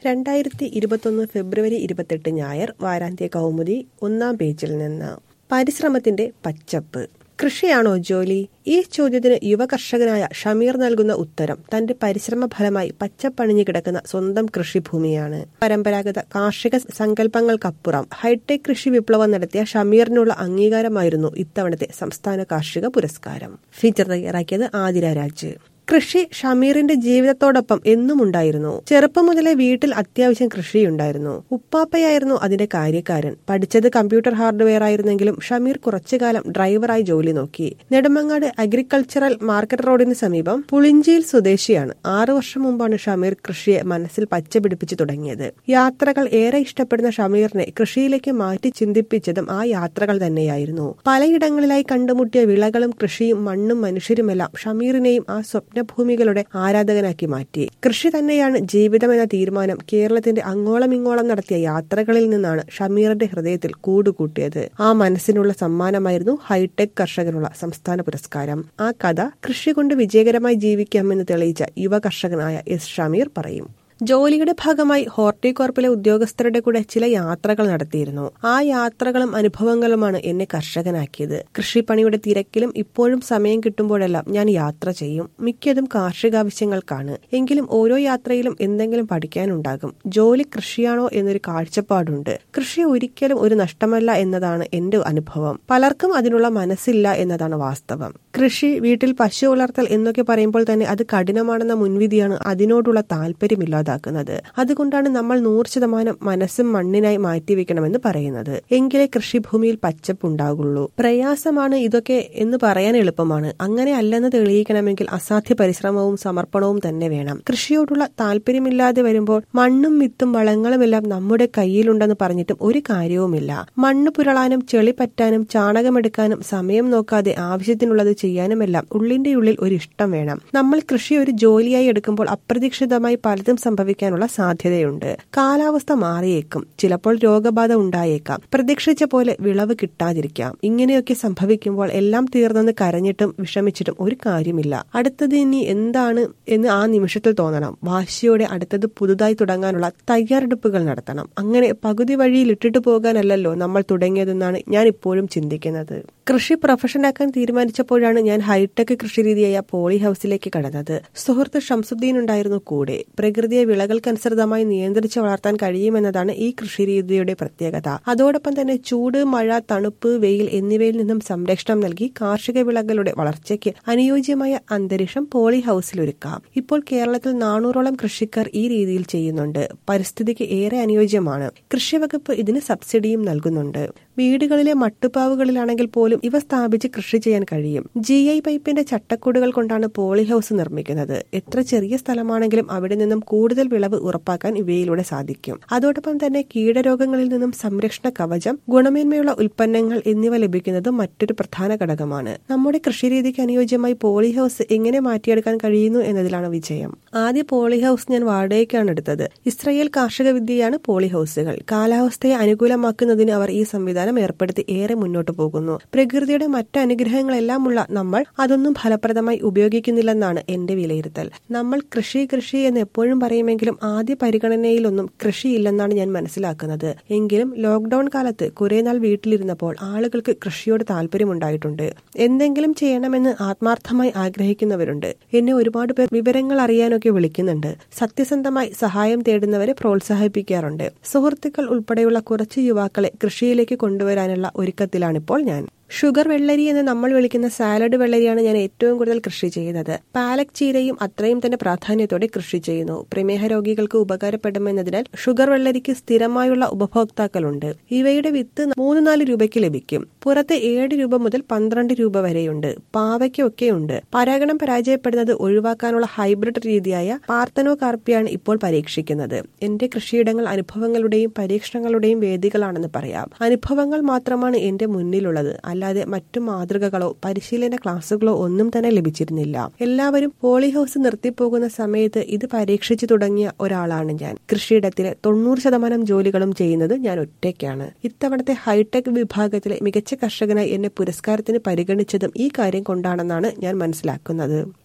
രണ്ടായിരത്തി ഇരുപത്തൊന്ന് ഫെബ്രുവരി ഇരുപത്തെട്ട് ഞായർ വാരാന്ത്യ കൗമുദി ഒന്നാം പേജിൽ നിന്ന് പരിശ്രമത്തിന്റെ പച്ചപ്പ് കൃഷിയാണോ ജോലി ഈ ചോദ്യത്തിന് യുവ കർഷകനായ ഷമീർ നൽകുന്ന ഉത്തരം തന്റെ പരിശ്രമ ഫലമായി പച്ചപ്പണിഞ്ഞു കിടക്കുന്ന സ്വന്തം കൃഷിഭൂമിയാണ് പരമ്പരാഗത കാർഷിക സങ്കല്പങ്ങൾക്കപ്പുറം ഹൈടെക് കൃഷി വിപ്ലവം നടത്തിയ ഷമീറിനുള്ള അംഗീകാരമായിരുന്നു ഇത്തവണത്തെ സംസ്ഥാന കാർഷിക പുരസ്കാരം ഫീച്ചർ തയ്യാറാക്കിയത് ആതിര രാജ് കൃഷി ഷമീറിന്റെ ജീവിതത്തോടൊപ്പം എന്നും ഉണ്ടായിരുന്നു ചെറുപ്പം മുതലേ വീട്ടിൽ അത്യാവശ്യം കൃഷിയുണ്ടായിരുന്നു ഉപ്പാപ്പയായിരുന്നു അതിന്റെ കാര്യക്കാരൻ പഠിച്ചത് കമ്പ്യൂട്ടർ ഹാർഡ്വെയർ ആയിരുന്നെങ്കിലും ഷമീർ കുറച്ചുകാലം ഡ്രൈവറായി ജോലി നോക്കി നെടുമങ്ങാട് അഗ്രികൾച്ചറൽ മാർക്കറ്റ് റോഡിന് സമീപം പുളിഞ്ചിയിൽ സ്വദേശിയാണ് ആറു വർഷം മുമ്പാണ് ഷമീർ കൃഷിയെ മനസ്സിൽ പച്ചപിടിപ്പിച്ചു തുടങ്ങിയത് യാത്രകൾ ഏറെ ഇഷ്ടപ്പെടുന്ന ഷമീറിനെ കൃഷിയിലേക്ക് മാറ്റി ചിന്തിപ്പിച്ചതും ആ യാത്രകൾ തന്നെയായിരുന്നു പലയിടങ്ങളിലായി കണ്ടുമുട്ടിയ വിളകളും കൃഷിയും മണ്ണും മനുഷ്യരുമെല്ലാം ഷമീറിനെയും ആ സ്വപ്നഭൂമികളുടെ ആരാധകനാക്കി മാറ്റി കൃഷി തന്നെയാണ് ജീവിതം എന്ന തീരുമാനം കേരളത്തിന്റെ അങ്ങോളം ഇങ്ങോളം നടത്തിയ യാത്രകളിൽ നിന്നാണ് ഷമീറിന്റെ ഹൃദയത്തിൽ കൂടുകൂട്ടിയത് ആ മനസ്സിനുള്ള സമ്മാനമായിരുന്നു ഹൈടെക് കർഷകനുള്ള സംസ്ഥാന പുരസ്കാരം ആ കഥ കൃഷി കൊണ്ട് വിജയകരമായി ജീവിക്കാമെന്ന് തെളിയിച്ച യുവ കർഷകനായ എസ് ഷമീർ പറയും ജോലിയുടെ ഭാഗമായി ഹോർട്ടികോർപ്പിലെ ഉദ്യോഗസ്ഥരുടെ കൂടെ ചില യാത്രകൾ നടത്തിയിരുന്നു ആ യാത്രകളും അനുഭവങ്ങളുമാണ് എന്നെ കർഷകനാക്കിയത് കൃഷിപ്പണിയുടെ തിരക്കിലും ഇപ്പോഴും സമയം കിട്ടുമ്പോഴെല്ലാം ഞാൻ യാത്ര ചെയ്യും മിക്കതും കാർഷികാവശ്യങ്ങൾക്കാണ് എങ്കിലും ഓരോ യാത്രയിലും എന്തെങ്കിലും പഠിക്കാനുണ്ടാകും ജോലി കൃഷിയാണോ എന്നൊരു കാഴ്ചപ്പാടുണ്ട് കൃഷി ഒരിക്കലും ഒരു നഷ്ടമല്ല എന്നതാണ് എന്റെ അനുഭവം പലർക്കും അതിനുള്ള മനസ്സില്ല എന്നതാണ് വാസ്തവം കൃഷി വീട്ടിൽ പശു വളർത്തൽ എന്നൊക്കെ പറയുമ്പോൾ തന്നെ അത് കഠിനമാണെന്ന മുൻവിധിയാണ് അതിനോടുള്ള താല്പര്യമില്ലാതാക്കുന്നത് അതുകൊണ്ടാണ് നമ്മൾ നൂറ് ശതമാനം മനസ്സും മണ്ണിനായി മാറ്റിവെക്കണമെന്ന് പറയുന്നത് എങ്കിലേ കൃഷിഭൂമിയിൽ പച്ചപ്പുണ്ടാകുള്ളൂ പ്രയാസമാണ് ഇതൊക്കെ എന്ന് പറയാൻ എളുപ്പമാണ് അങ്ങനെ അല്ലെന്ന് തെളിയിക്കണമെങ്കിൽ അസാധ്യ പരിശ്രമവും സമർപ്പണവും തന്നെ വേണം കൃഷിയോടുള്ള താല്പര്യമില്ലാതെ വരുമ്പോൾ മണ്ണും വിത്തും വളങ്ങളുമെല്ലാം നമ്മുടെ കയ്യിലുണ്ടെന്ന് പറഞ്ഞിട്ടും ഒരു കാര്യവുമില്ല മണ്ണ് പുരളാനും ചെളി പറ്റാനും ചാണകമെടുക്കാനും സമയം നോക്കാതെ ആവശ്യത്തിനുള്ളത് ചെയ്യാനുമെല്ലാം ഉള്ളിന്റെ ഉള്ളിൽ ഒരു ഇഷ്ടം വേണം നമ്മൾ കൃഷി ഒരു ജോലിയായി എടുക്കുമ്പോൾ അപ്രതീക്ഷിതമായി പലതും സംഭവിക്കാനുള്ള സാധ്യതയുണ്ട് കാലാവസ്ഥ മാറിയേക്കും ചിലപ്പോൾ രോഗബാധ ഉണ്ടായേക്കാം പ്രതീക്ഷിച്ച പോലെ വിളവ് കിട്ടാതിരിക്കാം ഇങ്ങനെയൊക്കെ സംഭവിക്കുമ്പോൾ എല്ലാം തീർന്നെന്ന് കരഞ്ഞിട്ടും വിഷമിച്ചിട്ടും ഒരു കാര്യമില്ല അടുത്തത് ഇനി എന്താണ് എന്ന് ആ നിമിഷത്തിൽ തോന്നണം വാശിയോടെ അടുത്തത് പുതുതായി തുടങ്ങാനുള്ള തയ്യാറെടുപ്പുകൾ നടത്തണം അങ്ങനെ പകുതി വഴിയിൽ ഇട്ടിട്ട് പോകാനല്ലല്ലോ നമ്മൾ തുടങ്ങിയതെന്നാണ് ഞാൻ ഇപ്പോഴും ചിന്തിക്കുന്നത് കൃഷി പ്രൊഫഷനാക്കാൻ തീരുമാനിച്ചപ്പോഴാണ് ഞാൻ ഹൈടെക് കൃഷിരീതിയായ പോളി ഹൌസിലേക്ക് കടന്നത് സുഹൃത്ത് ഷംസുദ്ദീൻ ഉണ്ടായിരുന്നു കൂടെ പ്രകൃതിയെ വിളകൾക്കനുസൃതമായി നിയന്ത്രിച്ച് വളർത്താൻ കഴിയുമെന്നതാണ് ഈ കൃഷിരീതിയുടെ പ്രത്യേകത അതോടൊപ്പം തന്നെ ചൂട് മഴ തണുപ്പ് വെയിൽ എന്നിവയിൽ നിന്നും സംരക്ഷണം നൽകി കാർഷിക വിളകളുടെ വളർച്ചയ്ക്ക് അനുയോജ്യമായ അന്തരീക്ഷം പോളി ഹൌസിൽ ഒരുക്കാം ഇപ്പോൾ കേരളത്തിൽ നാനൂറോളം കൃഷിക്കാർ ഈ രീതിയിൽ ചെയ്യുന്നുണ്ട് പരിസ്ഥിതിക്ക് ഏറെ അനുയോജ്യമാണ് കൃഷിവകുപ്പ് ഇതിന് സബ്സിഡിയും നൽകുന്നുണ്ട് വീടുകളിലെ മട്ടുപ്പാവുകളിലാണെങ്കിൽ പോലും ഇവ സ്ഥാപിച്ച് കൃഷി ചെയ്യാൻ കഴിയും ജി ഐ പൈപ്പിന്റെ ചട്ടക്കൂടുകൾ കൊണ്ടാണ് പോളി ഹൌസ് നിർമ്മിക്കുന്നത് എത്ര ചെറിയ സ്ഥലമാണെങ്കിലും അവിടെ നിന്നും കൂടുതൽ വിളവ് ഉറപ്പാക്കാൻ ഇവയിലൂടെ സാധിക്കും അതോടൊപ്പം തന്നെ കീടരോഗങ്ങളിൽ നിന്നും സംരക്ഷണ കവചം ഗുണമേന്മയുള്ള ഉൽപ്പന്നങ്ങൾ എന്നിവ ലഭിക്കുന്നത് മറ്റൊരു പ്രധാന ഘടകമാണ് നമ്മുടെ കൃഷിരീതിക്ക് അനുയോജ്യമായി പോളി ഹൌസ് എങ്ങനെ മാറ്റിയെടുക്കാൻ കഴിയുന്നു എന്നതിലാണ് വിജയം ആദ്യ പോളി ഹൌസ് ഞാൻ വാടകയ്ക്കാണ് എടുത്തത് ഇസ്രയേൽ കാർഷിക വിദ്യയാണ് പോളി ഹൌസുകൾ കാലാവസ്ഥയെ അനുകൂലമാക്കുന്നതിന് അവർ ഈ സംവിധാനം ഏർപ്പെടുത്തി ഏറെ മുന്നോട്ട് പോകുന്നു പ്രകൃതിയുടെ മറ്റ് അനുഗ്രഹങ്ങളെല്ലാമുള്ള നമ്മൾ അതൊന്നും ഫലപ്രദമായി ഉപയോഗിക്കുന്നില്ലെന്നാണ് എന്റെ വിലയിരുത്തൽ നമ്മൾ കൃഷി കൃഷി എന്ന് എപ്പോഴും പറയുമെങ്കിലും ആദ്യ പരിഗണനയിലൊന്നും കൃഷിയില്ലെന്നാണ് ഞാൻ മനസ്സിലാക്കുന്നത് എങ്കിലും ലോക്ഡൌൺ കാലത്ത് കുറെ നാൾ വീട്ടിലിരുന്നപ്പോൾ ആളുകൾക്ക് കൃഷിയോട് താല്പര്യമുണ്ടായിട്ടുണ്ട് എന്തെങ്കിലും ചെയ്യണമെന്ന് ആത്മാർത്ഥമായി ആഗ്രഹിക്കുന്നവരുണ്ട് എന്നെ ഒരുപാട് പേർ വിവരങ്ങൾ അറിയാനൊക്കെ വിളിക്കുന്നുണ്ട് സത്യസന്ധമായി സഹായം തേടുന്നവരെ പ്രോത്സാഹിപ്പിക്കാറുണ്ട് സുഹൃത്തുക്കൾ ഉൾപ്പെടെയുള്ള കുറച്ച് യുവാക്കളെ കൃഷിയിലേക്ക് കൊണ്ടുവരാനുള്ള ഒരുക്കത്തിലാണിപ്പോൾ ഞാൻ ഷുഗർ വെള്ളരി എന്ന് നമ്മൾ വിളിക്കുന്ന സാലഡ് വെള്ളരിയാണ് ഞാൻ ഏറ്റവും കൂടുതൽ കൃഷി ചെയ്യുന്നത് പാലക് ചീരയും അത്രയും തന്നെ പ്രാധാന്യത്തോടെ കൃഷി ചെയ്യുന്നു പ്രമേഹ രോഗികൾക്ക് ഉപകാരപ്പെടുമെന്നതിനാൽ ഷുഗർ വെള്ളരിക്ക് സ്ഥിരമായുള്ള ഉപഭോക്താക്കളുണ്ട് ഇവയുടെ വിത്ത് മൂന്ന് നാല് രൂപയ്ക്ക് ലഭിക്കും പുറത്ത് ഏഴ് രൂപ മുതൽ പന്ത്രണ്ട് രൂപ വരെയുണ്ട് പാവയ്ക്കൊക്കെ ഉണ്ട് പരാഗണം പരാജയപ്പെടുന്നത് ഒഴിവാക്കാനുള്ള ഹൈബ്രിഡ് രീതിയായ പാർത്തനോ കാർപ്പിയാണ് ഇപ്പോൾ പരീക്ഷിക്കുന്നത് എന്റെ കൃഷിയിടങ്ങൾ അനുഭവങ്ങളുടെയും പരീക്ഷണങ്ങളുടെയും വേദികളാണെന്ന് പറയാം അനുഭവങ്ങൾ മാത്രമാണ് എന്റെ മുന്നിലുള്ളത് അല്ലാതെ മറ്റു മാതൃകകളോ പരിശീലന ക്ലാസുകളോ ഒന്നും തന്നെ ലഭിച്ചിരുന്നില്ല എല്ലാവരും പോളി ഹൌസ് നിർത്തിപ്പോകുന്ന സമയത്ത് ഇത് പരീക്ഷിച്ചു തുടങ്ങിയ ഒരാളാണ് ഞാൻ കൃഷിയിടത്തിലെ തൊണ്ണൂറ് ശതമാനം ജോലികളും ചെയ്യുന്നത് ഞാൻ ഒറ്റയ്ക്കാണ് ഇത്തവണത്തെ ഹൈടെക് വിഭാഗത്തിലെ മികച്ച കർഷകനായി എന്നെ പുരസ്കാരത്തിന് പരിഗണിച്ചതും ഈ കാര്യം കൊണ്ടാണെന്നാണ് ഞാൻ മനസ്സിലാക്കുന്നത്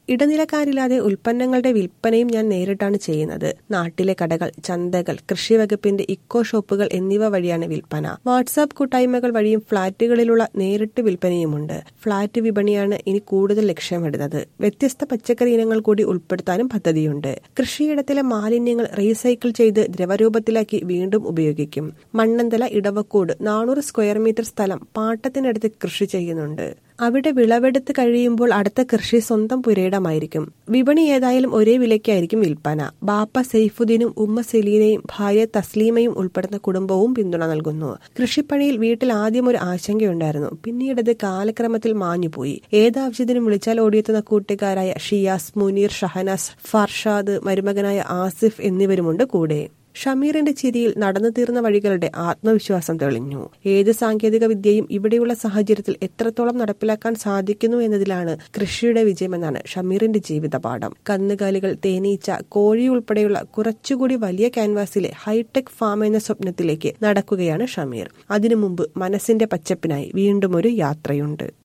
ഇടനിലക്കാരില്ലാതെ ഉൽപ്പന്നങ്ങളുടെ വിൽപ്പനയും ഞാൻ നേരിട്ടാണ് ചെയ്യുന്നത് നാട്ടിലെ കടകൾ ചന്തകൾ കൃഷി വകുപ്പിന്റെ ഇക്കോ ഷോപ്പുകൾ എന്നിവ വഴിയാണ് വിൽപ്പന വാട്സാപ്പ് കൂട്ടായ്മകൾ വഴിയും ഫ്ളാറ്റുകളിലുള്ള നേരിട്ട് വിൽപ്പനയുമുണ്ട് ഫ്ളാറ്റ് വിപണിയാണ് ഇനി കൂടുതൽ ലക്ഷ്യമിടുന്നത് വ്യത്യസ്ത പച്ചക്കറി ഇനങ്ങൾ കൂടി ഉൾപ്പെടുത്താനും പദ്ധതിയുണ്ട് കൃഷിയിടത്തിലെ മാലിന്യങ്ങൾ റീസൈക്കിൾ ചെയ്ത് ദ്രവരൂപത്തിലാക്കി വീണ്ടും ഉപയോഗിക്കും മണ്ണന്തല ഇടവക്കോട് നാനൂറ് സ്ക്വയർ മീറ്റർ സ്ഥലം പാട്ടത്തിനടുത്ത് കൃഷി ചെയ്യുന്നുണ്ട് അവിടെ വിളവെടുത്ത് കഴിയുമ്പോൾ അടുത്ത കൃഷി സ്വന്തം പുരയിടമായിരിക്കും വിപണി ഏതായാലും ഒരേ വിലയ്ക്കായിരിക്കും വിൽപ്പന ബാപ്പ സൈഫുദ്ദീനും ഉമ്മ സെലീനയും ഭാര്യ തസ്ലീമയും ഉൾപ്പെടുന്ന കുടുംബവും പിന്തുണ നൽകുന്നു കൃഷിപ്പണിയിൽ വീട്ടിൽ ആദ്യം ഒരു ആശങ്കയുണ്ടായിരുന്നു പിന്നീടത് കാലക്രമത്തിൽ മാഞ്ഞുപോയി ഏതാവശ്യത്തിനും വിളിച്ചാൽ ഓടിയെത്തുന്ന കൂട്ടുകാരായ ഷിയാസ് മുനീർ ഷഹനാസ് ഫർഷാദ് മരുമകനായ ആസിഫ് എന്നിവരുമുണ്ട് കൂടെ ഷമീറിന്റെ ചിരിയിൽ നടന്നു തീർന്ന വഴികളുടെ ആത്മവിശ്വാസം തെളിഞ്ഞു ഏത് സാങ്കേതിക വിദ്യയും ഇവിടെയുള്ള സാഹചര്യത്തിൽ എത്രത്തോളം നടപ്പിലാക്കാൻ സാധിക്കുന്നു എന്നതിലാണ് കൃഷിയുടെ വിജയമെന്നാണ് ഷമീറിന്റെ ജീവിതപാഠം കന്നുകാലികൾ തേനീച്ച കോഴി ഉൾപ്പെടെയുള്ള കുറച്ചുകൂടി വലിയ ക്യാൻവാസിലെ ഹൈടെക് ഫാം എന്ന സ്വപ്നത്തിലേക്ക് നടക്കുകയാണ് ഷമീർ അതിനു മുമ്പ് മനസ്സിന്റെ പച്ചപ്പിനായി വീണ്ടും ഒരു യാത്രയുണ്ട്